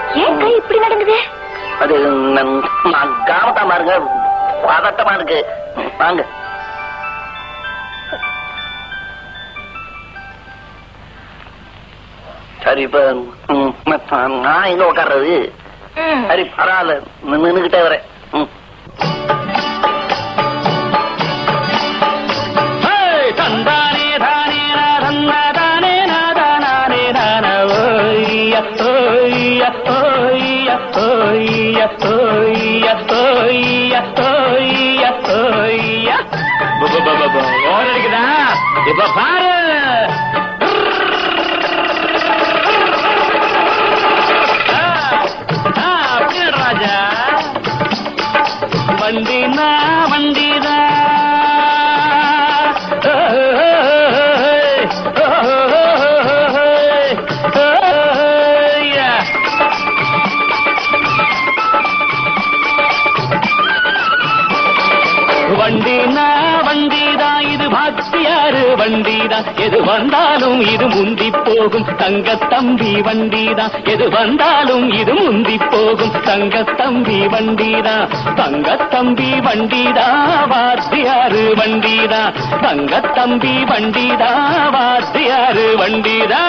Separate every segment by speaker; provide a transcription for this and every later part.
Speaker 1: ஏன் கை இப்படி நடங்குது
Speaker 2: அது நான் கவனமா இருங்க பதட்டமா இருக்கு வாங்க சரி இப்ப ம், நான் எங்க உட்கார்றது சரி பரவாயில்ல நின்னுகிட்டே வரேன் ம்.
Speaker 3: தந்தானே தானே தன்னா தானே நாதானே தான ஓய்ய ஓய்ய ஓய்ய ஓய்ய ஓய்ய ஓய்ய ஓய்ய ஓய்ய ஓர் அடிக்குதா இப்ப பாரு ஆ, ஆ, அப்படியே ராஜா வண்டினா வண்டிதா வண்டினா வண்டிதான் இது பாக்தியாரு வண்டிதான் எது வந்தாலும் இது முந்தி போகும் தங்க தம்பி வண்டிதான் எது வந்தாலும் இது முந்தி போகும் தங்க தம்பி வண்டிதான் தங்க தம்பி வண்டிதா வாத்தியாரு வண்டிதா தங்க தம்பி வண்டிதா வாத்தியாரு வண்டிதா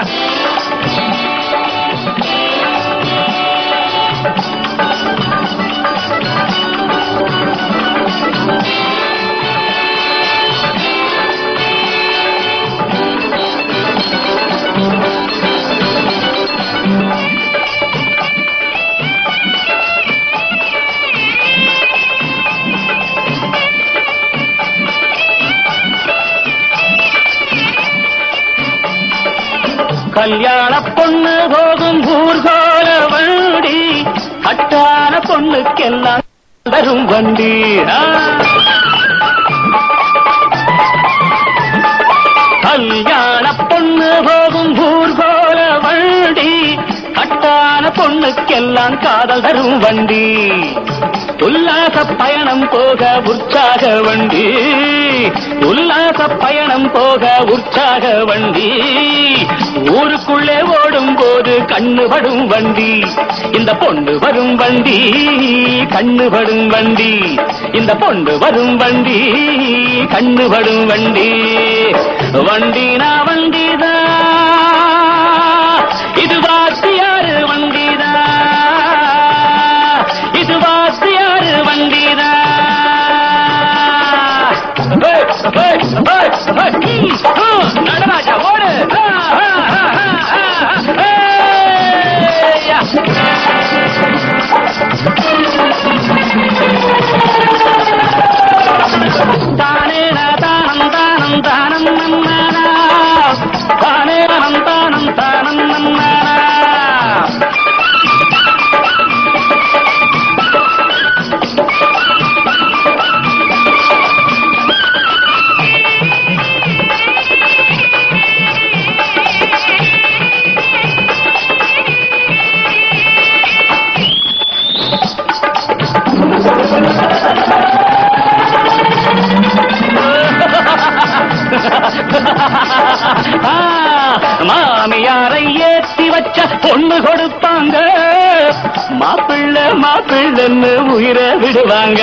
Speaker 3: கல்யாண பொண்ணு போகும் ஊர்கோல வண்டி கட்டான பொண்ணுக்கெல்லாம் வரும் வண்டி ஆ. கல்யாண பொண்ணு போகும் ஊர்கோல வண்டி கட்டான பொண்ணுக்கெல்லாம் காதல் தரும் வண்டி உல்லாச பயணம் போக உற்சாக வண்டி உல்லாச பயணம் போக உற்சாக வண்டி ஊருக்குள்ளே ஓடும் போது கண்ணு படும் வண்டி இந்த பொண்ணு வரும் வண்டி கண்ணு படும் வண்டி இந்த பொண்ணு வரும் வண்டி கண்ணு படும் வண்டி வண்டினா வண்டிதா இது வாத்தியாரு வண்டிதா இது வாத்தியாரு வண்டிதா ஏய், ஏய், ஏய், ஏய், ஆ, நடராஜா ஓடு ஆ, ஆ, ஆ, ஆ, ஆ, ஏய்யா. தானே தானம் தானம் தானம் நன்னானா தானே தானம் தானம் தானம் நன்னானா ஆ, மாமியாரை ஏத்தி வச்ச பொண்ணு கொடுப்பாங்க மாப்பிள்ளை மாப்பிள்ளைன்னு உயிரை விடுவாங்க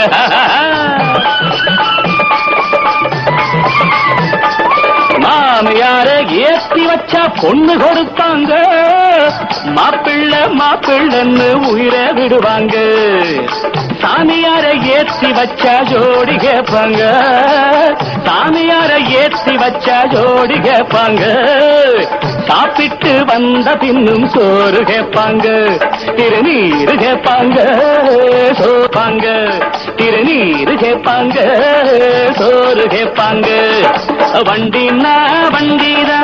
Speaker 3: மாமியார ஏத்தி வச்சா பொண்ணு கொடுப்பாங்க மாப்பிள்ளை மாப்பிள்ளைன்னு உயிரை விடுவாங்க சாமியார ஏத்தி வச்சா ஜோடி கேட்பாங்க சாமியார ஏத்தி வச்சா ஜோடி கேட்பாங்க சாப்பிட்டு வந்த பின்னும் சோறு கேட்பாங்க திருநீரு கேட்பாங்க சோப்பாங்க திருநீரு கேட்பாங்க சோறு கேட்பாங்க வண்டினா வண்டிதா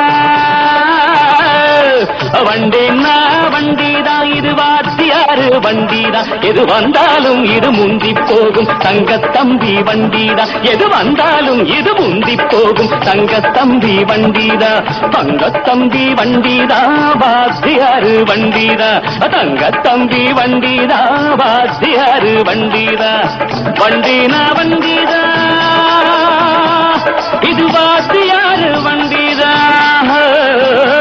Speaker 3: வண்டினா வண்டிதான் இது வாத்தியாரு வண்டிதான் எது வந்தாலும் இது முந்தி போகும் தங்கத்தம்பி வண்டிதான் எது வந்தாலும் இது முந்தி போகும் தங்கத்தம்பி வண்டிதா தங்கத்தம்பி வண்டிதா வாத்தியாரு வண்டிதா தங்கத்தம்பி வண்டிதா வாத்தியாரு வண்டிதா வண்டினா வண்டிதா இது வாத்தியாரு வண்டிதா